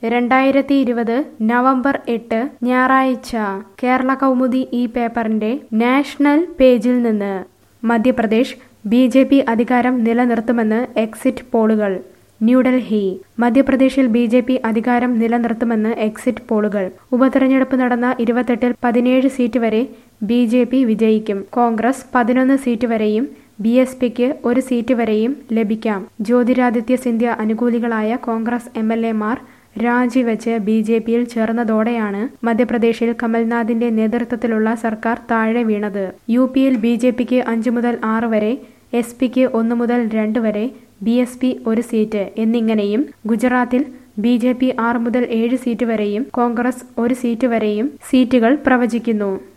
രണ്ടായിരത്തി ഇരുപത് നവംബർ എട്ട് ഞായറാഴ്ച കേരള കൗമുദി ഈ പേപ്പറിന്റെ നാഷണൽ പേജിൽ നിന്ന് മധ്യപ്രദേശ് ബി ജെ പി അധികാരം നിലനിർത്തുമെന്ന് എക്സിറ്റ് പോളുകൾ ന്യൂഡൽഹി മധ്യപ്രദേശിൽ ബി ജെ പി അധികാരം നിലനിർത്തുമെന്ന് എക്സിറ്റ് പോളുകൾ ഉപതെരഞ്ഞെടുപ്പ് നടന്ന ഇരുപത്തെട്ടിൽ പതിനേഴ് സീറ്റ് വരെ ബി ജെ പി വിജയിക്കും കോൺഗ്രസ് പതിനൊന്ന് സീറ്റ് വരെയും ബി എസ് പിക്ക് ഒരു സീറ്റ് വരെയും ലഭിക്കാം ജ്യോതിരാദിത്യ സിന്ധ്യ അനുകൂലികളായ കോൺഗ്രസ് എം എൽ എമാർ രാജിവെച്ച് ബി ജെ പിയിൽ ചേർന്നതോടെയാണ് മധ്യപ്രദേശിൽ കമൽനാഥിന്റെ നേതൃത്വത്തിലുള്ള സർക്കാർ താഴെ വീണത് യു പിയിൽ ബി ജെ പിക്ക് അഞ്ച് മുതൽ ആറ് വരെ എസ് പിക്ക് ഒന്ന് മുതൽ രണ്ട് വരെ ബി എസ് പി ഒരു സീറ്റ് എന്നിങ്ങനെയും ഗുജറാത്തിൽ ബി ജെ പി ആറ് മുതൽ ഏഴ് സീറ്റ് വരെയും കോൺഗ്രസ് ഒരു സീറ്റ് വരെയും സീറ്റുകൾ പ്രവചിക്കുന്നു